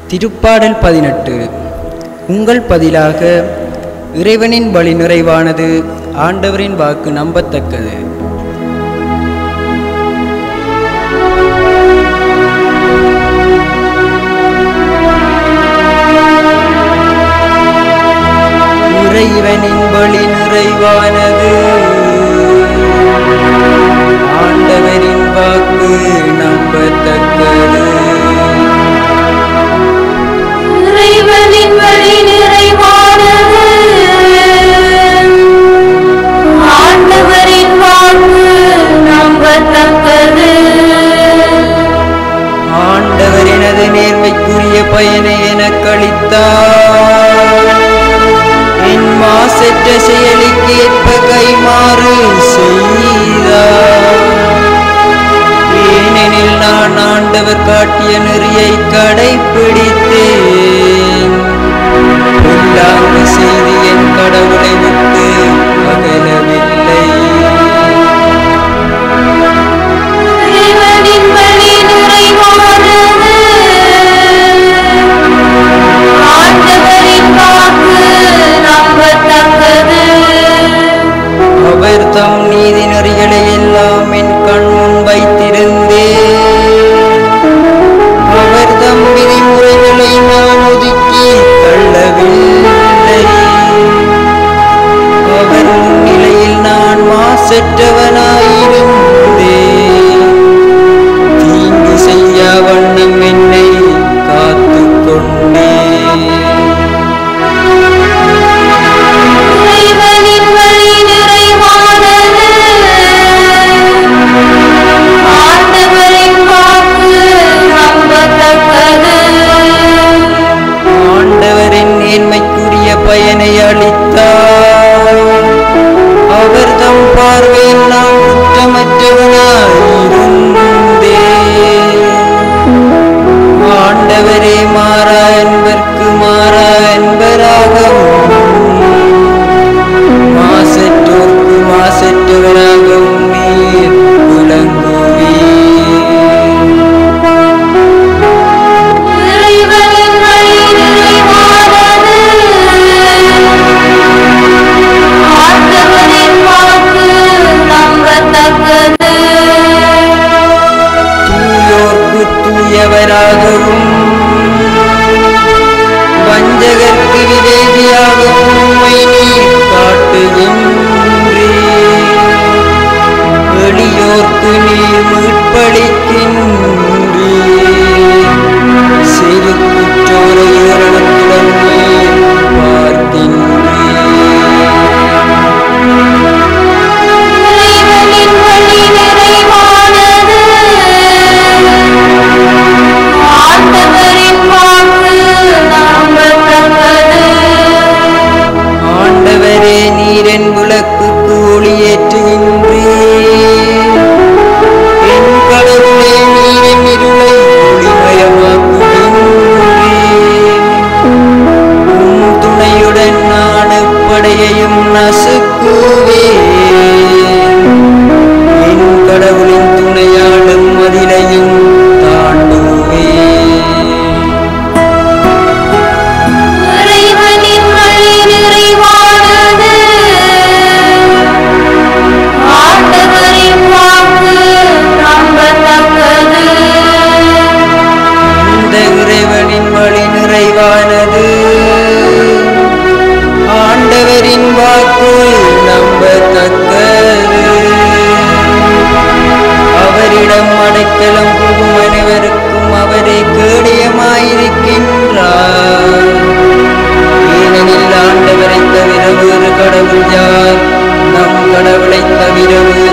திருப்பாடல் பதினெட்டு உங்கள் பதிலாக இறைவனின் வழி நிறைவானது ஆண்டவரின் வாக்கு நம்பத்தக்கது இறைவனின் வழி நிறைவானது ஆண்டவரின் வாக்கு நம்பத்தக்கது இறைவனின் வழி நிறைவானது ஆண்டவரின் வாக்கு நம்பத்தக்கது ஆண்டவர் எனது நேர்மைக்குரிய பயனை எனக் அளித்தார் என் மாசற்ற செயலுக்கு ஏற்ப கைமாறு செய்தார் ஏனெனில் நான் ஆண்டவர் காட்டிய நெறியை கடைப்பிடித்தேன் பொல்லாங்கு செய்து என் கடவுளை விட்டு அகலவில்லை இறைவனின் வழி நிறைவானது ஆண்டவரின் வாக்கு நம்பத்தக்கது அவர் தம் நீதி நெறிகளை எல்லாம் என் கண் முன் வைத்திருந்தேன் அவர் தம் விதிமுறைகளை நான் ஒதுக்கி தள்ளவில்லை அவர் முன்னிலையில் நான் மாசற்றவனாயிருந்தேன் தீங்கு செய்ய வண்ணம் என்னை காத்துக் கொண்டேன் இறைவனின் வழி நிறைவானது ஆண்டவரின் வாக்கு நம்பத்தக்கது ஆண்டவரின் நேர்மைக்குரிய பயனை அளித்தார் அவர் தம் பார்வையில் நான் குற்றமற்றவனாயிருந்தேன் ஆண்டவரே மாறா என்பர்க்கு மாறா என்பராகவும் மாசற்றோர்க்கு மாசற்றவராகவும் நீர் விளங்குவீர் இறைவனின் வழி நிறைவானது ஆண்டவரின் வாக்கு நம்பத்தக்கது தூயோர்க்கு தூயவராகவும் வஞ்சகர்க்கு விவேகியாகவும் உம்மை நீர் காட்டுகின்றீர் எளியோர்க்கு நீர் மீட்பளிக்கின்றீர் செருக்குற்றோரை ஏளனத்துடன் நீர் பார்க்கின்றீர் இறைவனின் வழி நிறைவானது ஆண்டவரின் வாக்கு நம்பத்தக்கது ஆண்டவரே நீரென் விளக்குக்கு ஒளியேற்றுகின்றீர் என் கடவுளே நீரின் இருளை ஒளிமயமாக்குகின்றீர் உம் துணையுடன் நான் எப்படையையும் நசுக்குவேன் என் கடவுளின் துணையாலும் மதிலையும் தாண்டுவேன் இறைவனின் வழி நிறைவானது ஆண்டவரின் வாக்கு நம்பத்தக்கது இந்த இறைவனின் வழி நிறைவானது ஆண்டவரின் வாக்கு நம்பத்தக்கது அவரிடம் அடைக்கலம் புகும் அனைவருக்கும் அவரே கேடயமாயிருக்கின்றார் ஏனெனில் ஆண்டவரை தவிர வேறு கடவுள் யார் நம் கடவுளை தவிர வேறு